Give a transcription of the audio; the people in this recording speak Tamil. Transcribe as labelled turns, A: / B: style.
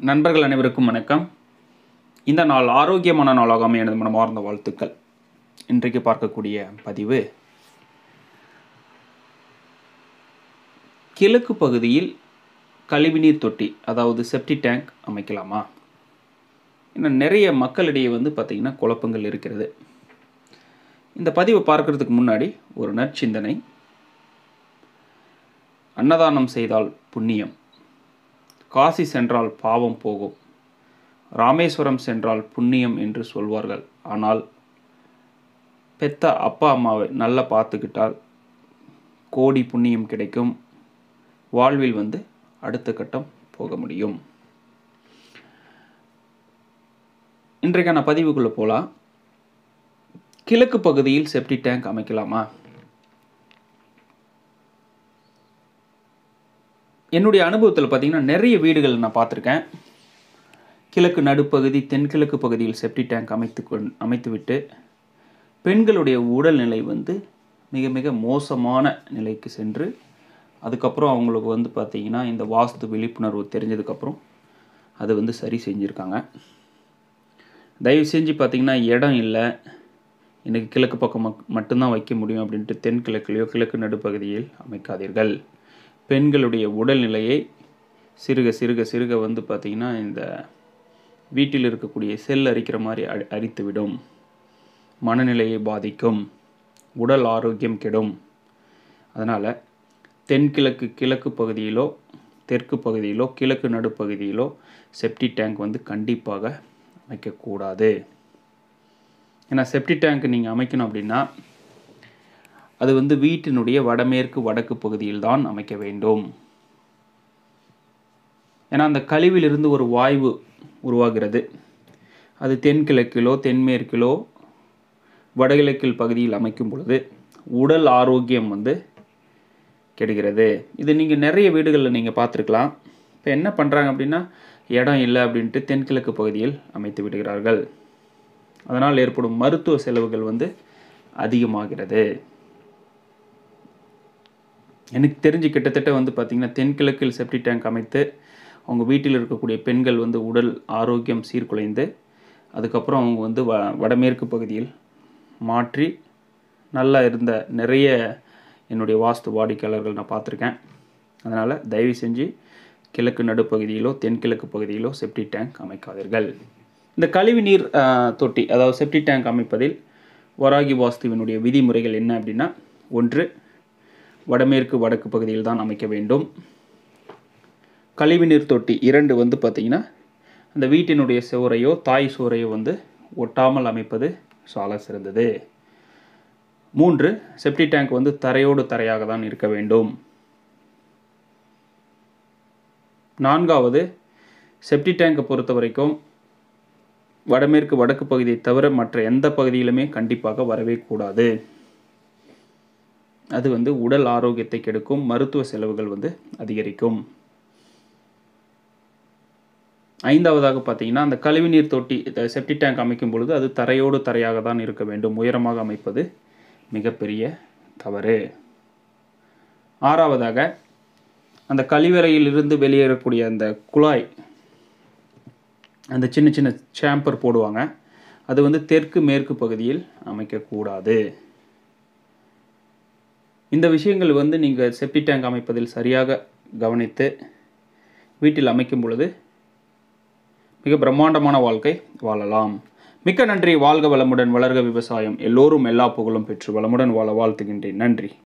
A: நண்பர்கள் அனைவருக்கும் வணக்கம் இந்த நாள் ஆரோக்கியமான நாளாக அமைய எனது மனமார்ந்த வாழ்த்துக்கள் இன்றைக்கு பார்க்கக்கூடிய பதிவு கிழக்கு பகுதியில் கழிவுநீர் தொட்டி அதாவது செப்டி டேங்க் அமைக்கலாமா இன்னும் நிறைய மக்களிடையே வந்து பார்த்திங்கன்னா குழப்பங்கள் இருக்கிறது இந்த பதிவை பார்க்கறதுக்கு முன்னாடி ஒரு நற்சிந்தனை அன்னதானம் செய்தால் புண்ணியம் காசி சென்றால் பாவம் போகும் ராமேஸ்வரம் சென்றால் புண்ணியம் என்று சொல்வார்கள் ஆனால் பெத்த அப்பா அம்மாவை நல்லா பார்த்துக்கிட்டால் கோடி புண்ணியம் கிடைக்கும் வாழ்வில் வந்து அடுத்த கட்டம் போக முடியும் இன்றைக்கான பதிவுக்குள்ளே போகலாம் கிழக்கு பகுதியில் செப்டி டேங்க் அமைக்கலாமா என்னுடைய அனுபவத்தில் பார்த்தீங்கன்னா நிறைய வீடுகள் நான் பார்த்துருக்கேன் கிழக்கு நடுப்பகுதி தென்கிழக்கு பகுதியில் செப்டி டேங்க் அமைத்து கொண் அமைத்துவிட்டு பெண்களுடைய உடல்நிலை வந்து மிக மிக மோசமான நிலைக்கு சென்று அதுக்கப்புறம் அவங்களுக்கு வந்து பார்த்திங்கன்னா இந்த வாஸ்து விழிப்புணர்வு தெரிஞ்சதுக்கப்புறம் அது வந்து சரி செஞ்சுருக்காங்க தயவு செஞ்சு பார்த்திங்கன்னா இடம் இல்லை எனக்கு கிழக்கு பக்கம் மக் மட்டும்தான் வைக்க முடியும் அப்படின்ட்டு தென்கிழக்குலையோ கிழக்கு நடுப்பகுதியில் அமைக்காதீர்கள் பெண்களுடைய உடல்நிலையை சிறுக சிறுக சிறுக வந்து பார்த்திங்கன்னா இந்த வீட்டில் இருக்கக்கூடிய செல் அரிக்கிற மாதிரி அரி அரித்துவிடும் மனநிலையை பாதிக்கும் உடல் ஆரோக்கியம் கெடும் அதனால் தென்கிழக்கு கிழக்கு பகுதியிலோ தெற்கு பகுதியிலோ கிழக்கு நடுப்பகுதியிலோ செப்டி டேங்க் வந்து கண்டிப்பாக அமைக்கக்கூடாது ஏன்னா செப்டி டேங்க் நீங்கள் அமைக்கணும் அப்படின்னா அது வந்து வீட்டினுடைய வடமேற்கு வடக்கு பகுதியில் தான் அமைக்க வேண்டும் ஏன்னா அந்த கழிவிலிருந்து ஒரு வாயு உருவாகிறது அது தென்கிழக்கிலோ தென்மேற்கிலோ வடகிழக்கில் பகுதியில் அமைக்கும் பொழுது உடல் ஆரோக்கியம் வந்து கெடுகிறது இது நீங்கள் நிறைய வீடுகளில் நீங்கள் பார்த்துருக்கலாம் இப்போ என்ன பண்ணுறாங்க அப்படின்னா இடம் இல்லை அப்படின்ட்டு தென்கிழக்கு பகுதியில் அமைத்து விடுகிறார்கள் அதனால் ஏற்படும் மருத்துவ செலவுகள் வந்து அதிகமாகிறது எனக்கு தெரிஞ்சு கிட்டத்தட்ட வந்து பார்த்திங்கன்னா தென்கிழக்கில் செப்டி டேங்க் அமைத்து அவங்க வீட்டில் இருக்கக்கூடிய பெண்கள் வந்து உடல் ஆரோக்கியம் சீர்குலைந்து அதுக்கப்புறம் அவங்க வந்து வ வடமேற்கு பகுதியில் மாற்றி நல்லா இருந்த நிறைய என்னுடைய வாஸ்து வாடிக்கையாளர்கள் நான் பார்த்துருக்கேன் அதனால் தயவு செஞ்சு கிழக்கு நடுப்பகுதியிலோ தென்கிழக்கு பகுதியிலோ செப்டி டேங்க் அமைக்காதீர்கள் இந்த கழிவு நீர் தொட்டி அதாவது செப்டி டேங்க் அமைப்பதில் வராகி வாஸ்துவினுடைய விதிமுறைகள் என்ன அப்படின்னா ஒன்று வடமேற்கு வடக்கு பகுதியில் தான் அமைக்க வேண்டும் கழிவுநீர் தொட்டி இரண்டு வந்து பார்த்திங்கன்னா அந்த வீட்டினுடைய சுவரையோ தாய் சுவரையோ வந்து ஒட்டாமல் அமைப்பது சால சிறந்தது மூன்று செப்டி டேங்க் வந்து தரையோடு தரையாக தான் இருக்க வேண்டும் நான்காவது செப்டி டேங்கை பொறுத்த வரைக்கும் வடமேற்கு வடக்கு பகுதியை தவிர மற்ற எந்த பகுதியிலுமே கண்டிப்பாக வரவே கூடாது அது வந்து உடல் ஆரோக்கியத்தை கெடுக்கும் மருத்துவ செலவுகள் வந்து அதிகரிக்கும் ஐந்தாவதாக பார்த்தீங்கன்னா அந்த கழிவுநீர் தொட்டி செப்டி டேங்க் அமைக்கும் பொழுது அது தரையோடு தரையாக தான் இருக்க வேண்டும் உயரமாக அமைப்பது மிகப்பெரிய தவறு ஆறாவதாக அந்த கழிவறையிலிருந்து வெளியேறக்கூடிய அந்த குழாய் அந்த சின்ன சின்ன சேம்பர் போடுவாங்க அது வந்து தெற்கு மேற்கு பகுதியில் அமைக்கக்கூடாது இந்த விஷயங்கள் வந்து நீங்கள் செப்டி டேங்க் அமைப்பதில் சரியாக கவனித்து வீட்டில் அமைக்கும் பொழுது மிக பிரம்மாண்டமான வாழ்க்கை வாழலாம் மிக்க நன்றி வாழ்க வளமுடன் வளர்க விவசாயம் எல்லோரும் எல்லா புகழும் பெற்று வளமுடன் வாழ வாழ்த்துகின்றேன் நன்றி